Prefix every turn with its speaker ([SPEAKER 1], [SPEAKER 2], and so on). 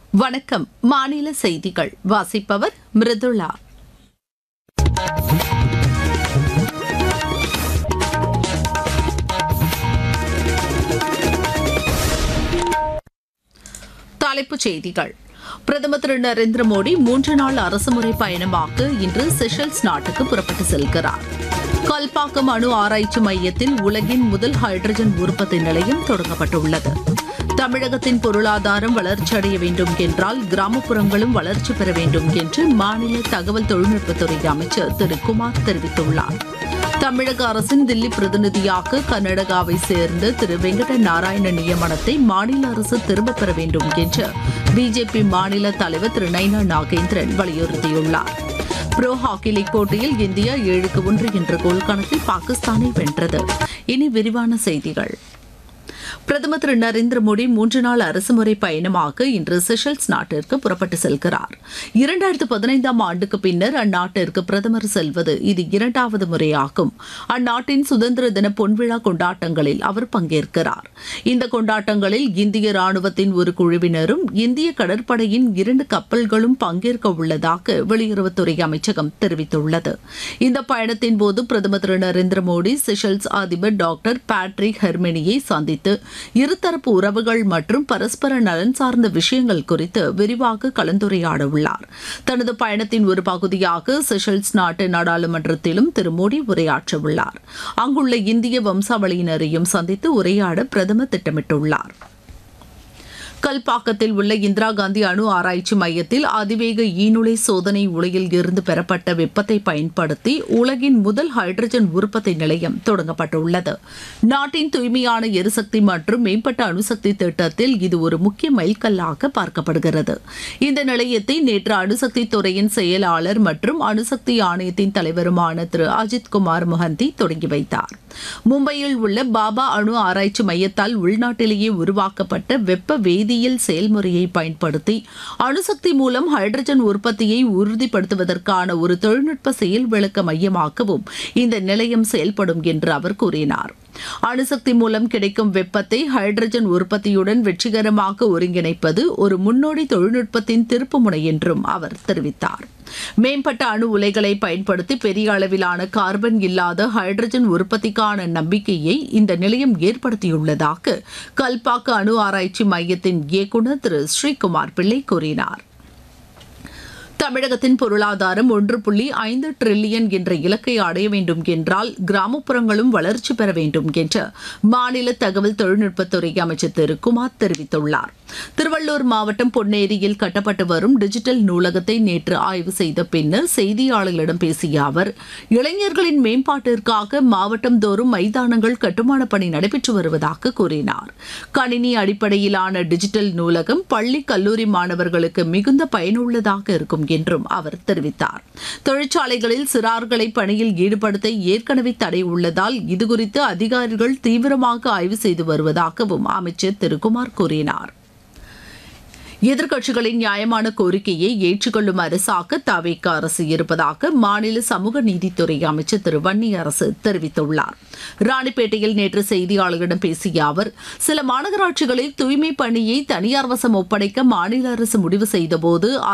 [SPEAKER 1] வணக்கம் மாநில செய்திகள் வாசிப்பவர் மிருதுளா தலைப்புச் செய்திகள் பிரதமர் திரு நரேந்திர மோடி மூன்று நாள் அரசுமுறை பயணமாக இன்று செஷல்ஸ் நாட்டுக்கு புறப்பட்டு செல்கிறார் கல்பாக்கம் அணு ஆராய்ச்சி மையத்தில் உலகின் முதல் ஹைட்ரஜன் உற்பத்தி நிலையம் தொடங்கப்பட்டுள்ளது தமிழகத்தின் பொருளாதாரம் வளர்ச்சியடைய வேண்டும் என்றால் கிராமப்புறங்களும் வளர்ச்சி பெற வேண்டும் என்று மாநில தகவல் தொழில்நுட்பத்துறை அமைச்சர் திரு குமார் தெரிவித்துள்ளார் தமிழக அரசின் தில்லி பிரதிநிதியாக கர்நாடகாவை சேர்ந்த திரு வெங்கட நாராயண நியமனத்தை மாநில அரசு திரும்பப் பெற வேண்டும் என்று பிஜேபி மாநில தலைவர் திரு நைனா நாகேந்திரன் வலியுறுத்தியுள்ளார் ப்ரோ ஹாக்கி லீக் போட்டியில் இந்தியா ஏழுக்கு ஒன்று என்ற கோல் கணக்கில் பாகிஸ்தானை வென்றது இனி விரிவான செய்திகள் பிரதமர் திரு நரேந்திர மோடி மூன்று நாள் அரசுமுறை பயணமாக இன்று செஷல்ஸ் நாட்டிற்கு புறப்பட்டு செல்கிறார் இரண்டாயிரத்து பதினைந்தாம் ஆண்டுக்கு பின்னர் அந்நாட்டிற்கு பிரதமர் செல்வது இது இரண்டாவது முறையாகும் அந்நாட்டின் சுதந்திர தின பொன்விழா கொண்டாட்டங்களில் அவர் பங்கேற்கிறார் இந்த கொண்டாட்டங்களில் இந்திய ராணுவத்தின் ஒரு குழுவினரும் இந்திய கடற்படையின் இரண்டு கப்பல்களும் பங்கேற்க உள்ளதாக வெளியுறவுத்துறை அமைச்சகம் தெரிவித்துள்ளது இந்த பயணத்தின் போது பிரதமர் திரு நரேந்திர மோடி செஷல்ஸ் அதிபர் டாக்டர் பேட்ரிக் ஹெர்மெனியை சந்தித்து இருதரப்பு உறவுகள் மற்றும் பரஸ்பர நலன் சார்ந்த விஷயங்கள் குறித்து விரிவாக கலந்துரையாட உள்ளார் தனது பயணத்தின் ஒரு பகுதியாக செஷல்ஸ் நாட்டு நாடாளுமன்றத்திலும் திரு மோடி உரையாற்ற உள்ளார் அங்குள்ள இந்திய வம்சாவளியினரையும் சந்தித்து உரையாட பிரதமர் திட்டமிட்டுள்ளார் கல்பாக்கத்தில் உள்ள இந்திரா காந்தி அணு ஆராய்ச்சி மையத்தில் அதிவேக ஈநுழை சோதனை உலையில் இருந்து பெறப்பட்ட வெப்பத்தை பயன்படுத்தி உலகின் முதல் ஹைட்ரஜன் உற்பத்தி நிலையம் தொடங்கப்பட்டுள்ளது நாட்டின் தூய்மையான எரிசக்தி மற்றும் மேம்பட்ட அணுசக்தி திட்டத்தில் இது ஒரு முக்கிய மைல்கல்லாக பார்க்கப்படுகிறது இந்த நிலையத்தை நேற்று அணுசக்தி துறையின் செயலாளர் மற்றும் அணுசக்தி ஆணையத்தின் தலைவருமான திரு அஜித் குமார் மொஹந்தி தொடங்கி வைத்தார் மும்பையில் உள்ள பாபா அணு ஆராய்ச்சி மையத்தால் உள்நாட்டிலேயே உருவாக்கப்பட்ட வெப்ப வேதியியல் செயல்முறையை பயன்படுத்தி அணுசக்தி மூலம் ஹைட்ரஜன் உற்பத்தியை உறுதிப்படுத்துவதற்கான ஒரு தொழில்நுட்ப செயல் விளக்க மையமாகவும் இந்த நிலையம் செயல்படும் என்று அவர் கூறினார் அணுசக்தி மூலம் கிடைக்கும் வெப்பத்தை ஹைட்ரஜன் உற்பத்தியுடன் வெற்றிகரமாக ஒருங்கிணைப்பது ஒரு முன்னோடி தொழில்நுட்பத்தின் திருப்புமுனை என்றும் அவர் தெரிவித்தார் மேம்பட்ட அணு உலைகளை பயன்படுத்தி பெரிய அளவிலான கார்பன் இல்லாத ஹைட்ரஜன் உற்பத்திக்கான நம்பிக்கையை இந்த நிலையம் ஏற்படுத்தியுள்ளதாக கல்பாக்கு அணு ஆராய்ச்சி மையத்தின் இயக்குநர் திரு ஸ்ரீகுமார் பிள்ளை கூறினார் தமிழகத்தின் பொருளாதாரம் ஒன்று புள்ளி ஐந்து டிரில்லியன் என்ற இலக்கை அடைய வேண்டும் என்றால் கிராமப்புறங்களும் வளர்ச்சி பெற வேண்டும் என்று மாநில தகவல் தொழில்நுட்பத்துறை அமைச்சர் திரு குமார் தெரிவித்துள்ளார் திருவள்ளூர் மாவட்டம் பொன்னேரியில் கட்டப்பட்டு வரும் டிஜிட்டல் நூலகத்தை நேற்று ஆய்வு செய்த பின்னர் செய்தியாளர்களிடம் பேசிய அவர் இளைஞர்களின் மேம்பாட்டிற்காக மாவட்டம் தோறும் மைதானங்கள் கட்டுமான பணி நடைபெற்று வருவதாக கூறினார் கணினி அடிப்படையிலான டிஜிட்டல் நூலகம் பள்ளி கல்லூரி மாணவர்களுக்கு மிகுந்த பயனுள்ளதாக இருக்கும் என்றும் அவர் தெரிவித்தார் தொழிற்சாலைகளில் சிறார்களை பணியில் ஈடுபடுத்த ஏற்கனவே தடை உள்ளதால் இதுகுறித்து அதிகாரிகள் தீவிரமாக ஆய்வு செய்து வருவதாகவும் அமைச்சர் திரு குமார் கூறினார் எதிர்க்கட்சிகளின் நியாயமான கோரிக்கையை ஏற்றுக்கொள்ளும் அரசாக தவிக அரசு இருப்பதாக மாநில சமூக நீதித்துறை அமைச்சர் திரு வன்னி அரசு தெரிவித்துள்ளார் ராணிப்பேட்டையில் நேற்று செய்தியாளர்களிடம் பேசிய அவர் சில மாநகராட்சிகளில் தூய்மை பணியை தனியார் வசம் ஒப்படைக்க மாநில அரசு முடிவு செய்தபோது